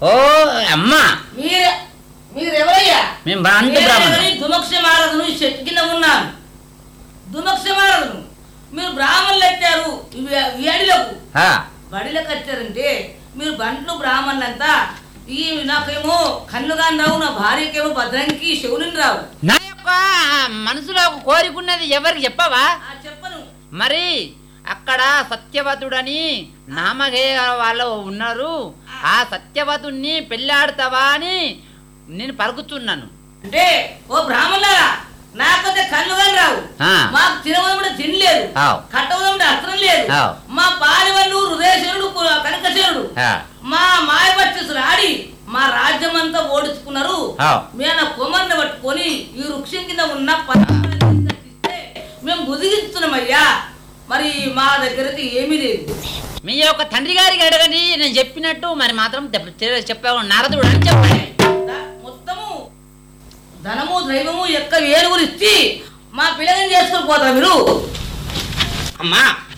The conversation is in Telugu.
ఓ అమ్మా మీరే మీరెవరయ్యా మేము అంత బ్రాహ్మణులు దుమక్షమారదును చెట్టు కింద ఉన్నాను దుమక్షమారదును మీరు బ్రాహ్మణులు ఎత్తారు ఇవి వేడిలకు ఆ, బడిలకు వచ్చారంటే మీరు బంట్లు బ్రాహ్మణులంతా ఈ నాకేమో కళ్ళు కాని రావు నా భార్యకేమో భద్రంకి శివుని రావు నా యొక్క మనసులో ఒక కోరిక ఉన్నది ఎవరికి చెప్పవా ఆ చెప్పను మరి అక్కడ సత్యవతుడని నామధేయ వాళ్ళు ఉన్నారు ఆ సత్యవతుణ్ణి పెళ్ళాడతావా అని నేను పలుకుతున్నాను అంటే ఓ బ్రాహ్మణులారా నాకైతే కళ్ళు కాని రావు ఆ. మాకు తినవదముడు తినలేదు ఆవ్. కట్టవదముడు అస్త్రం లేదు ఆవ్. మా పాలివల్లు హృదయశనుడు కనకశనుడు ఆ, మా మాయపక్షసులు ఆడి మా రాజ్యం అంతా ఓడించుకున్నారు ఆవ్. మేము కుమార్ని పట్టుకొని ఈ వృక్షం కింద ఉన్న పర్వతాన్ని ఇస్తే మేము బుదిగిస్తున్నామయ్యా మరి మా దగ్గర అయితే ఏమీ లేదు మీ యొక్క తండ్రి గారికి అడగండి నేను చెప్పినట్టు మరి మాత్రం తెప్ప- చెప్పావు నారదుడు అని చెప్పండి ద- మొత్తము ధనము దైవము యొక్క ఏనుగులు ఇచ్చి మా పిల్లలని చేసుకొని పోతారు మీరు అమ్మా